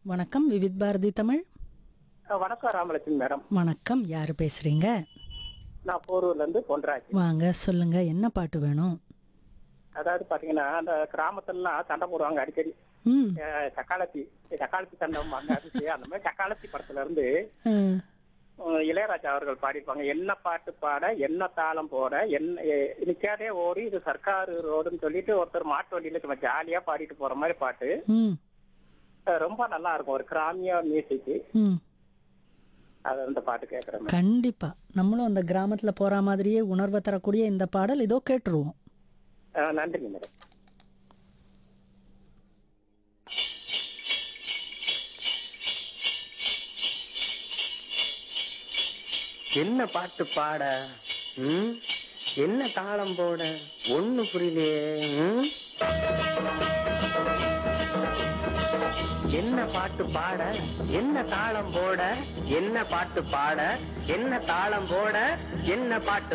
வணக்கம் விவித் பாரதி தமிழ் அஹ் வணக்கம் ராமலட்சுமி மேடம் வணக்கம் யாரு பேசுறீங்க நான் போரூர்ல இருந்து பொன்ராஜ் வாங்க சொல்லுங்க என்ன பாட்டு வேணும் அதாவது பாத்தீங்கன்னா அந்த கிராமத்துலலாம் சண்டை போடுவாங்க அடிக்கடி ம் அஹ் சக்காலத்தி சக்காலத்தி சண்டைம்பாங்க அதுக்கு அந்த மாதிரி சக்காலத்தி படத்துல இருந்து அஹ், அஹ் இளையராஜா அவர்கள் பாடியிருப்பாங்க என்ன பாட்டு பாட என்ன தாளம் போட என்ன எ- நிக்காதே ஓடி இது சர்க்காரு ரோடுன்னு சொல்லிட்டு ஒருத்தர் மாட்டு வண்டியில சும்மா ஜாலியா பாடிட்டு போற மாதிரி பாட்டு ம் அஹ் ரொம்ப நல்லா இருக்கும் ஒரு கிராமிய மியூசிக் ம் அது அந்த பாட்டு கேட்கறேன் மேடம். கண்டிப்பா நம்மளும் அந்த கிராமத்துல போற மாதிரியே உணர்வை தரக்கூடிய இந்த பாடல் இதோ கேட்டுருவோம் அஹ் நன்றிங்க மேடம் என்ன பாட்டு பாட ம்? என்ன தாளம் போட ஒண்ணு புரியலையே ம்? என்ன பாட்டு பாட என்ன தாளம் போட என்ன பாட்டு பாட என்ன தாளம் போட என்ன பாட்டு